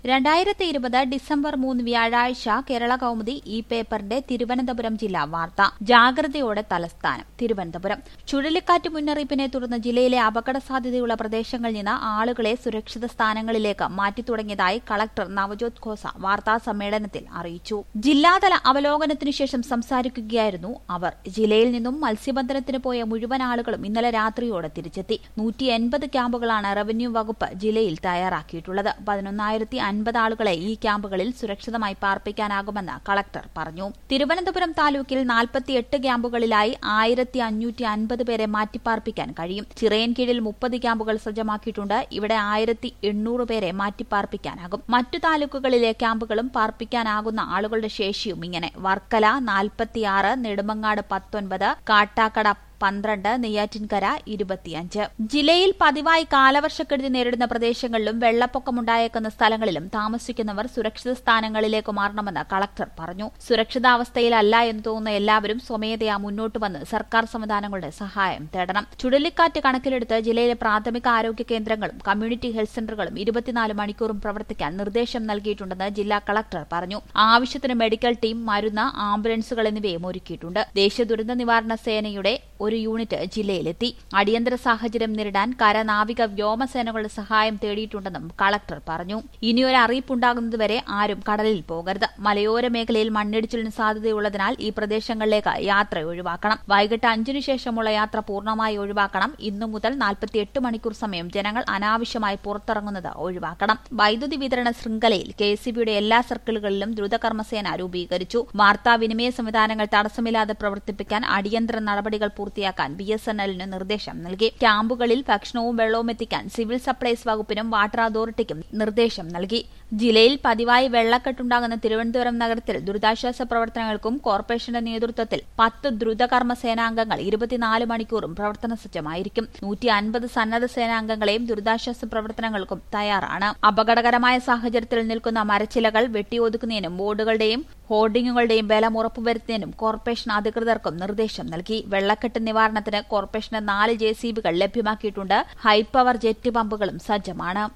രണ്ടായിരത്തി ഇരുപത് ഡിസംബർ മൂന്ന് വ്യാഴാഴ്ച കേരള കൗമുദി ഈ പേപ്പറിന്റെ തിരുവനന്തപുരം ജില്ലാ വാർത്ത ജാഗ്രതയോടെ തലസ്ഥാനം തിരുവനന്തപുരം ചുഴലിക്കാറ്റ് മുന്നറിയിപ്പിനെ തുടർന്ന് ജില്ലയിലെ അപകട സാധ്യതയുള്ള പ്രദേശങ്ങളിൽ നിന്ന് ആളുകളെ സുരക്ഷിത സ്ഥാനങ്ങളിലേക്ക് മാറ്റി തുടങ്ങിയതായി കളക്ടർ നവജോത് ഖോസ വാർത്താ സമ്മേളനത്തിൽ അറിയിച്ചു ജില്ലാതല അവലോകനത്തിനു ശേഷം സംസാരിക്കുകയായിരുന്നു അവർ ജില്ലയിൽ നിന്നും മത്സ്യബന്ധനത്തിന് പോയ മുഴുവൻ ആളുകളും ഇന്നലെ രാത്രിയോടെ തിരിച്ചെത്തി നൂറ്റി എൺപത് ക്യാമ്പുകളാണ് റവന്യൂ വകുപ്പ് ജില്ലയിൽ തയ്യാറാക്കിയിട്ടുള്ളത് പതിനൊന്നായിരത്തി അൻപത് ആളുകളെ ഈ ക്യാമ്പുകളിൽ സുരക്ഷിതമായി പാർപ്പിക്കാനാകുമെന്ന് കളക്ടർ പറഞ്ഞു തിരുവനന്തപുരം താലൂക്കിൽ നാൽപ്പത്തിയെട്ട് ക്യാമ്പുകളിലായി ആയിരത്തി അഞ്ഞൂറ്റി അൻപത് പേരെ മാറ്റിപ്പാർപ്പിക്കാൻ കഴിയും ചിറയൻകീഴിൽ മുപ്പത് ക്യാമ്പുകൾ സജ്ജമാക്കിയിട്ടുണ്ട് ഇവിടെ ആയിരത്തി എണ്ണൂറ് പേരെ മാറ്റിപ്പാർപ്പിക്കാനാകും മറ്റു താലൂക്കുകളിലെ ക്യാമ്പുകളും പാർപ്പിക്കാനാകുന്ന ആളുകളുടെ ശേഷിയും ഇങ്ങനെ വർക്കല നാൽപ്പത്തിയാറ് നെടുമങ്ങാട് പത്തൊൻപത് കാട്ടാക്കട പന്ത്രണ്ട് നെയ്യാറ്റിൻകര ഇരുപത്തിയഞ്ച് ജില്ലയിൽ പതിവായി കാലവർഷക്കെടുതി നേരിടുന്ന പ്രദേശങ്ങളിലും വെള്ളപ്പൊക്കമുണ്ടായേക്കുന്ന സ്ഥലങ്ങളിലും താമസിക്കുന്നവർ സുരക്ഷിത സ്ഥാനങ്ങളിലേക്ക് മാറണമെന്ന് കളക്ടർ പറഞ്ഞു സുരക്ഷിതാവസ്ഥയിലല്ല എന്ന് തോന്നുന്ന എല്ലാവരും സ്വമേധയാ മുന്നോട്ട് വന്ന് സർക്കാർ സംവിധാനങ്ങളുടെ സഹായം തേടണം ചുഴലിക്കാറ്റ് കണക്കിലെടുത്ത് ജില്ലയിലെ പ്രാഥമിക ആരോഗ്യ കേന്ദ്രങ്ങളും കമ്മ്യൂണിറ്റി ഹെൽത്ത് സെന്ററുകളും ഇരുപത്തിനാല് മണിക്കൂറും പ്രവർത്തിക്കാൻ നിർദ്ദേശം നൽകിയിട്ടുണ്ടെന്ന് ജില്ലാ കളക്ടർ പറഞ്ഞു ആവശ്യത്തിന് മെഡിക്കൽ ടീം മരുന്ന് ആംബുലൻസുകൾ എന്നിവയും ഒരുക്കിയിട്ടുണ്ട് ദേശീയ ദുരന്ത നിവാരണ സേനയുടെ ഒരു യൂണിറ്റ് ജില്ലയിലെത്തി അടിയന്തര സാഹചര്യം നേരിടാൻ കര നാവിക വ്യോമസേനകളുടെ സഹായം തേടിയിട്ടുണ്ടെന്നും കളക്ടർ പറഞ്ഞു ഇനിയൊരു അറിയിപ്പുണ്ടാകുന്നതുവരെ ആരും കടലിൽ പോകരുത് മലയോര മേഖലയിൽ മണ്ണിടിച്ചിലിന് സാധ്യതയുള്ളതിനാൽ ഈ പ്രദേശങ്ങളിലേക്ക് യാത്ര ഒഴിവാക്കണം വൈകിട്ട് അഞ്ചിനു ശേഷമുള്ള യാത്ര പൂർണ്ണമായി ഒഴിവാക്കണം ഇന്നു മുതൽ നാൽപ്പത്തിയെട്ട് മണിക്കൂർ സമയം ജനങ്ങൾ അനാവശ്യമായി പുറത്തിറങ്ങുന്നത് ഒഴിവാക്കണം വൈദ്യുതി വിതരണ ശൃംഖലയിൽ കെ എസ് എല്ലാ സർക്കിളുകളിലും ദ്രുതകർമ്മസേന രൂപീകരിച്ചു വാർത്താവിനിമയ സംവിധാനങ്ങൾ തടസ്സമില്ലാതെ പ്രവർത്തിപ്പിക്കാൻ അടിയന്തര നടപടികൾ പൂർത്തിയാക്കാൻ ബി എസ് എൻ എല്ലിന് നിർദ്ദേശം നൽകി ക്യാമ്പുകളിൽ ഭക്ഷണവും വെള്ളവും എത്തിക്കാൻ സിവിൽ സപ്ലൈസ് വകുപ്പിനും വാട്ടർ അതോറിറ്റിക്കും നിർദ്ദേശം നൽകി ജില്ലയിൽ പതിവായി വെള്ളക്കെട്ടുണ്ടാകുന്ന തിരുവനന്തപുരം നഗരത്തിൽ ദുരിതാശ്വാസ പ്രവർത്തനങ്ങൾക്കും കോർപ്പറേഷന്റെ നേതൃത്വത്തിൽ പത്ത് ദ്രുതകർമ്മ സേനാംഗങ്ങൾ ഇരുപത്തിനാല് മണിക്കൂറും പ്രവർത്തന സജ്ജമായിരിക്കും നൂറ്റി അൻപത് സന്നദ്ധ സേനാംഗങ്ങളെയും ദുരിതാശ്വാസ പ്രവർത്തനങ്ങൾക്കും തയ്യാറാണ് അപകടകരമായ സാഹചര്യത്തിൽ നിൽക്കുന്ന മരച്ചിലകൾ വെട്ടിയൊതുക്കുന്നതിനും ബോർഡുകളുടെയും ഹോർഡിങ്ങുകളുടെയും ബലം ഉറപ്പുവരുത്തുന്നതിനും കോർപ്പറേഷൻ അധികൃതർക്കും നിർദ്ദേശം നൽകി വെള്ളക്കെട്ട് നിവാരണത്തിന് കോർപ്പറേഷന് നാല് ജെ സി ബികൾ ലഭ്യമാക്കിയിട്ടുണ്ട് ഹൈപവർ ജെറ്റ് പമ്പുകളും സജ്ജമാണ്